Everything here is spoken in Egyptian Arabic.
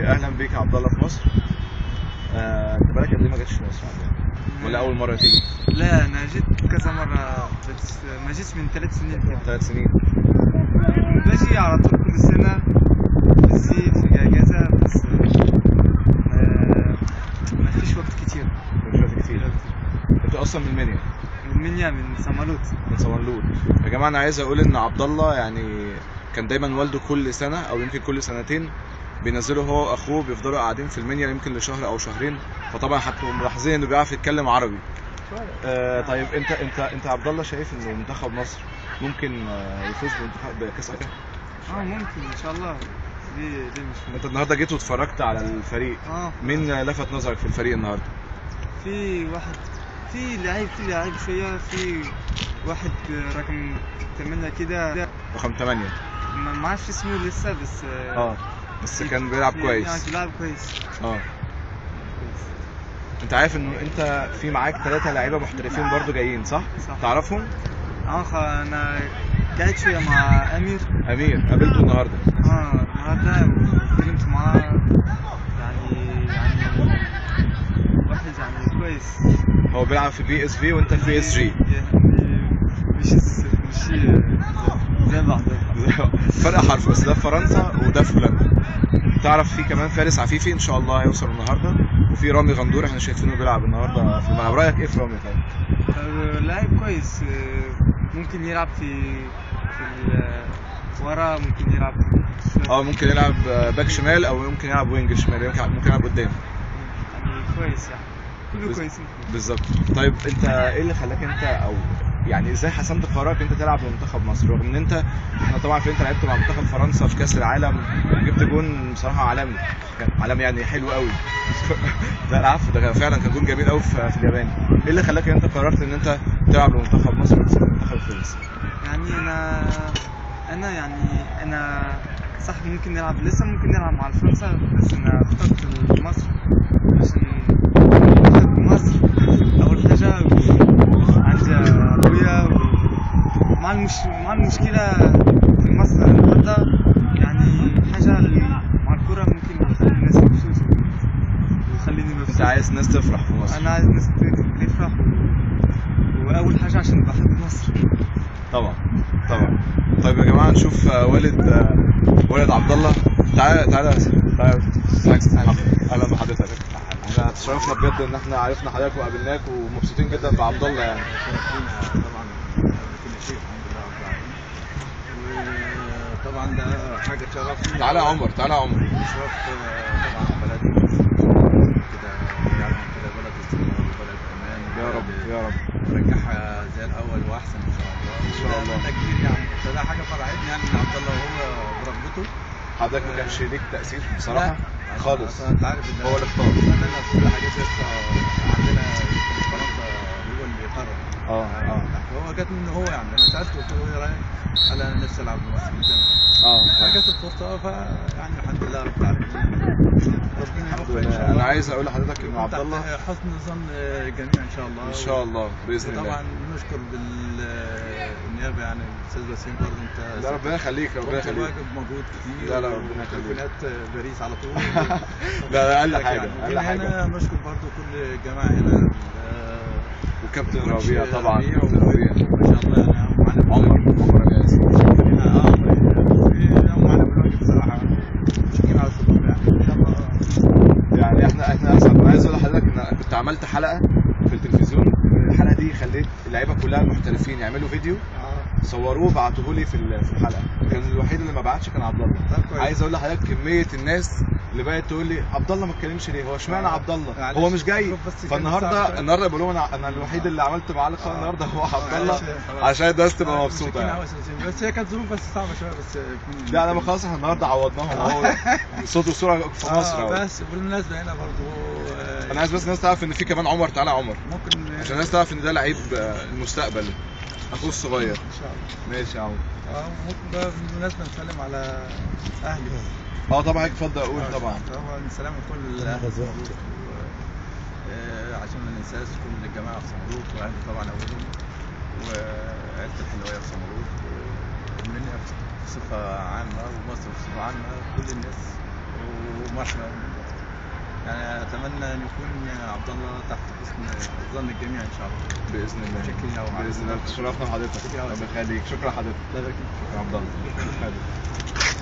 اهلا بيك يا عبد الله في مصر آه، انت بقالك قد ايه ما جيتش مصر عندنا؟ ولا اول مره تيجي؟ لا انا جيت كذا مرة بس ما جيتش من ثلاث سنين كده ثلاث سنين باجي على طول كل سنة في الزيت في الأجازة بس آه، ما فيش وقت كتير مش وقت كتير انت اصلا من منيا من منيا من سمالوت من صمنلود يا جماعه انا عايز اقول ان عبد الله يعني كان دايما والده كل سنه او يمكن كل سنتين بينزلوا هو واخوه بيفضلوا قاعدين في المنيا يمكن لشهر او شهرين فطبعا هتبقوا ملاحظين انه بيعرف يتكلم عربي آه طيب انت انت انت عبد الله شايف انه منتخب مصر ممكن آه، يفوز بمنتخب بكاس افريقيا اه ممكن ان شاء الله ليه ليه مش انت النهارده جيت واتفرجت على الفريق اه مين آه، لفت نظرك في الفريق النهارده في واحد في لعيب في لعيب شوية في واحد رقم ثمانية كده رقم 8 ما ما اعرفش اسمه لسه بس اه بس كان بيلعب في- كويس يعني بيلعب كويس اه كويس انت عارف انه انت في معاك ثلاثة لعيبه محترفين برضو جايين صح؟ صح. تعرفهم؟ اه خ- انا قاعد شوية مع امير امير قابلته النهارده اه النهارده واتكلمت معاه يعني يعني واحد يعني كويس هو بيلعب في بي اس في وانت في بي اس جي يعني مش مش زي بعض فرق حرف بس ده في فرنسا وده في هولندا تعرف في كمان فارس عفيفي ان شاء الله هيوصل النهارده وفي رامي غندور احنا شايفينه بيلعب النهارده في الملعب رايك ايه في رامي طيب؟ آه، لاعب كويس آه، ممكن يلعب في في ال- ورا ممكن يلعب شوية. اه ممكن يلعب باك شمال او ممكن يلعب وينج شمال ممكن ممكن يلعب قدام يعني كويس يعني كله بس- كويس بالظبط طيب انت ايه اللي خلاك انت او يعني ازاي حسمت قرارك انت تلعب لمنتخب مصر رغم ان انت احنا طبعا في انت لعبت مع منتخب فرنسا في كاس العالم جبت جون بصراحه عالمي كان عالمي يعني حلو قوي لا العفو ده فعلا كان جون جميل قوي في, في اليابان ايه اللي خلاك انت قررت ان انت تلعب لمنتخب مصر وتسيب المنتخب الفرنسي يعني انا انا يعني انا صح ممكن نلعب لسه ممكن نلعب مع فرنسا بس انا اخترت مصر عشان منتخب مصر اول حاجه عندي ابويا مع المش... مع المشكله في مصر النهارده يعني حاجه اللي مع الكوره ممكن تخلي الناس مبسوطه ويخليني انت مبسوط عايز ناس تفرح في مصر انا عايز الناس تفرح واول حاجه عشان بحب مصر طبعا طبعا طيب يا جماعه نشوف آه، والد آه، والد عبد الله تعالى تعالى تعالى تعالى اهلا بحضرتك احنا تشرفنا بجد ان احنا عرفنا حضرتك وقابلناك ومبسوطين جدا بعبد الله يعني طبعا كل شيء الحمد لله رب العالمين وطبعا ده حاجه شرف تعالى يا عمر تعالى يا عمر شرف طبعا بلدنا كده يعني كده بلد استقرار وبلد امان يا رب يا رب نرجعها زي الاول واحسن ان شاء الله إن شاء الله. ده كبير يعني فده حاجه فرحتني يعني ان عبد الله هو برغبته حضرتك ما كانش ليك تاثير بصراحه لا، خالص أصلاً انت عارف ان هو اللي اختار. عندنا كل حاجه لسه عندنا فرنسا هو اللي قرر اه اه هو جت منه هو يعني انا سالته قلت له ايه رايك؟ قال انا نفسي العب بمصر جدا اه فجت الفرصه فيعني الحمد لله رب العالمين ربنا الحمد يوفق ان شاء لله الله انا عايز اقول لحضرتك ان عبد الله تحت حسن ظن الجميع ان شاء الله ان شاء الله باذن الله طبعا نشكر بالنيابه يعني الاستاذ وسيم برضه انت لا ربنا يخليك ربنا قمت يخليك واجب مجهود كتير لا، لا، ربنا يخليك. تليفونات باريس على طول لا لا اقل يعني حاجه اقل وجينا حاجه هنا نشكر برضه كل الجماعه هنا آه، وكابتن كوتش ربيع طبعا ربيع كابتن ربيع ما شاء الله يعني معانا عمر عمر جاهز اه معانا بالواجب بصراحه مشكلين على الصدور يعني ان شاء الله يعني احنا احنا اصلا انا عايز اقول لحضرتك ان أنا كنت عملت حلقه في التلفزيون الحلقه دي خليت اللعيبه كلها المحترفين يعملوا فيديو اه صوروه وبعتوه لي في ال- في الحلقه كان الوحيد اللي ما بعتش كان عبد الله طب كويس. عايز اقول لحضرتك كميه الناس اللي بقت تقول لي عبد الله ما اتكلمش ليه هو اشمعنى آه. عبد الله معلش، هو مش جاي بس كان صعب فالنهارده شوية. النهارده بقول لهم انا انا الوحيد اللي عملت معاه لقاء النهارده هو عبد الله معلش، خلاص. عشان الناس تبقى آه، مبسوطه مشكلين يعني أوي أساسيين. بس هي كانت ظروف بس صعبه شويه بس لا انا ما خلاص احنا النهارده عوضناهم اهو صوت وصوره في مصر آه اهو بس بالمناسبه هنا برضه آه، انا عايز بس الناس تعرف ان في كمان عمر تعالى يا عمر ممكن عشان الناس تعرف ان ده لعيب آه، المستقبل اخوه الصغير ان شاء الله ماشي يا عمر اه ممكن بقى بالمناسبه نسلم على اهلي بقى اه طبعا اتفضل اقول طبعا طبعا سلام لكل الاهل صمالوط آه، عشان ما ننساش كل الجماعه في صمالوط واهلي طبعا اولهم وعيله الحلويه في صمالوط ومنيا بصفه عامه ومصر بصفه عامه كل الناس ومصر يعني اتمنى ان يكون عبد الله تحت حسن ظن الجميع ان شاء الله باذن الله شكرا يا أبو باذن الله عبد. تشرفنا حضرتك شكرا يا أبو. ربنا يخليك شكرا حضرتك الله يبارك فيك. شكرا عبد الله